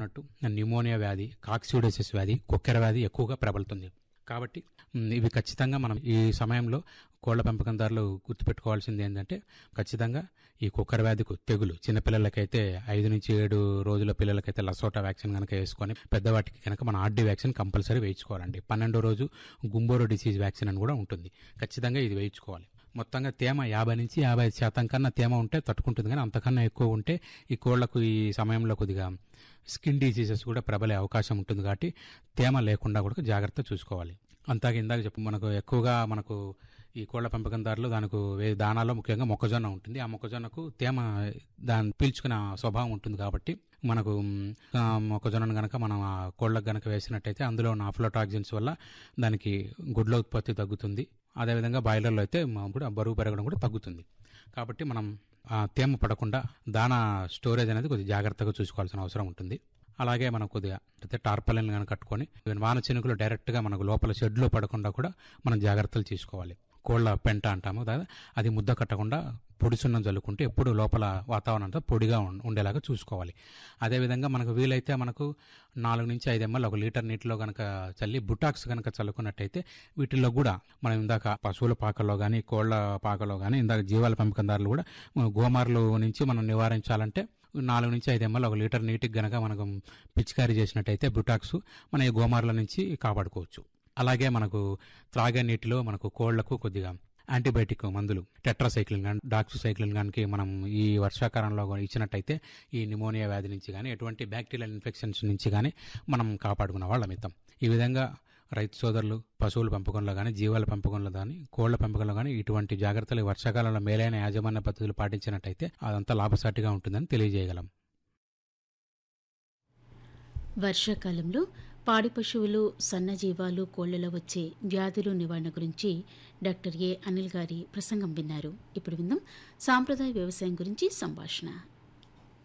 చెప్పుకున్నట్టు న్యూమోనియా వ్యాధి కాక్సిడోసిస్ వ్యాధి కొక్కెర వ్యాధి ఎక్కువగా ప్రబలుతుంది కాబట్టి మ్, ఇవి ఖచ్చితంగా మనం ఈ సమయంలో కోళ్ల పెంపకందారులు గుర్తుపెట్టుకోవాల్సింది ఏంటంటే ఖచ్చితంగా ఈ కుక్కర వ్యాధికి తెగులు చిన్నపిల్లలకైతే ఐదు నుంచి ఏడు రోజుల పిల్లలకైతే లసోటా వ్యాక్సిన్ కనుక వేసుకొని పెద్దవాటికి కనుక మన ఆర్డీ వ్యాక్సిన్ కంపల్సరీ వేయించుకోవాలండి పన్నెండో రోజు గుంబోరో డిసీజ్ వ్యాక్సిన్ అని కూడా ఉంటుంది ఖచ్చితంగా ఇది వేయించుకోవాలి మొత్తంగా తేమ యాభై నుంచి యాభై ఐదు శాతం కన్నా తేమ ఉంటే తట్టుకుంటుంది కానీ అంతకన్నా ఎక్కువ ఉంటే ఈ కోళ్లకు ఈ సమయంలో కొద్దిగా స్కిన్ డిసీజెస్ కూడా ప్రబలే అవకాశం ఉంటుంది కాబట్టి తేమ లేకుండా కూడా జాగ్రత్త చూసుకోవాలి అంతాక ఇందాక చెప్పు మనకు ఎక్కువగా మనకు ఈ కోళ్ల పెంపకందారులు దానికి వే దానాల్లో ముఖ్యంగా మొక్కజొన్న ఉంటుంది ఆ మొక్కజొన్నకు తేమ దాన్ని పీల్చుకునే స్వభావం ఉంటుంది కాబట్టి మనకు మ్, ఆ, మొక్కజొన్నను గనక మనం ఆ కోళ్ళకు గనక వేసినట్టయితే అందులో ఉన్న అఫ్లోటాక్సిన్స్ వల్ల దానికి గుడ్ల ఉత్పత్తి తగ్గుతుంది అదేవిధంగా బాయిలర్లో అయితే మ- కూడా బరువు పెరగడం కూడా తగ్గుతుంది కాబట్టి మనం ఆ తేమ పడకుండా దానా స్టోరేజ్ అనేది కొద్దిగా జాగ్రత్తగా చూసుకోవాల్సిన అవసరం ఉంటుంది అలాగే మనం కొద్దిగా అయితే టార్పలిన్ కనుక కట్టుకొని ఈవెన్ వాన చినుకులు డైరెక్ట్గా మనకు లోపల షెడ్లో పడకుండా కూడా మనం జాగ్రత్తలు తీసుకోవాలి కోళ్ళ పెంట అంటాము కదా అది ముద్ద కట్టకుండా పొడి సున్నం చల్లుకుంటే ఎప్పుడు లోపల వాతావరణం అంతా పొడిగా ఉం- ఉండేలాగా చూసుకోవాలి అదేవిధంగా మనకు వీలైతే మనకు నాలుగు నుంచి ఐదు ఎంఎల్ ఒక లీటర్ నీటిలో కనుక చల్లి బుటాక్స్ కనుక చల్లుకున్నట్టయితే వీటిల్లో కూడా మనం ఇందాక పశువుల పాకలో కానీ కోళ్ల పాకలో కానీ ఇందాక జీవాల పెంపకందారులు కూడా మన గోమార్లు నుంచి మనం నివారించాలంటే నాలుగు నుంచి ఐదు ఎంఎల్ ఒక లీటర్ నీటికి గనక మనకు పిచికారీ చేసినట్టయితే బుటాక్స్ మన ఈ గోమార్ల నుంచి కాపాడుకోవచ్చు అలాగే మనకు త్రాగే నీటిలో మనకు కోళ్లకు కొద్దిగా యాంటీబయాటిక్ మందులు టెట్రాసైక్లిన్ కానీ డాక్సిసైక్లిన్ కానీ మనం ఈ వర్షాకాలంలో కూడా ఇచ్చినట్టయితే ఈ నిమోనియా వ్యాధి నుంచి కానీ ఎటువంటి బ్యాక్టీరియల్ ఇన్ఫెక్షన్స్ నుంచి కానీ మనం కాపాడుకున్న వాళ్ళ మిత్తం ఈ విధంగా రైతు సోదరులు పశువుల పెంపకంలో కానీ జీవాల పెంపకంలో కానీ కోళ్ల పెంపకంలో కానీ ఇటువంటి జాగ్రత్తలు ఈ వర్షాకాలంలో మేలైన యాజమాన్య పద్ధతులు పాటించినట్టయితే అదంతా లాభసాటిగా ఉంటుందని తెలియజేయగలం వర్షాకాలంలో పాడి పశువులు సన్నజీవాలు కోళ్లలో వచ్చే వ్యాధులు నివారణ గురించి డాక్టర్ ఏ అనిల్ గారి ప్రసంగం విన్నారు ఇప్పుడు విందాం సాంప్రదాయ వ్యవసాయం గురించి సంభాషణ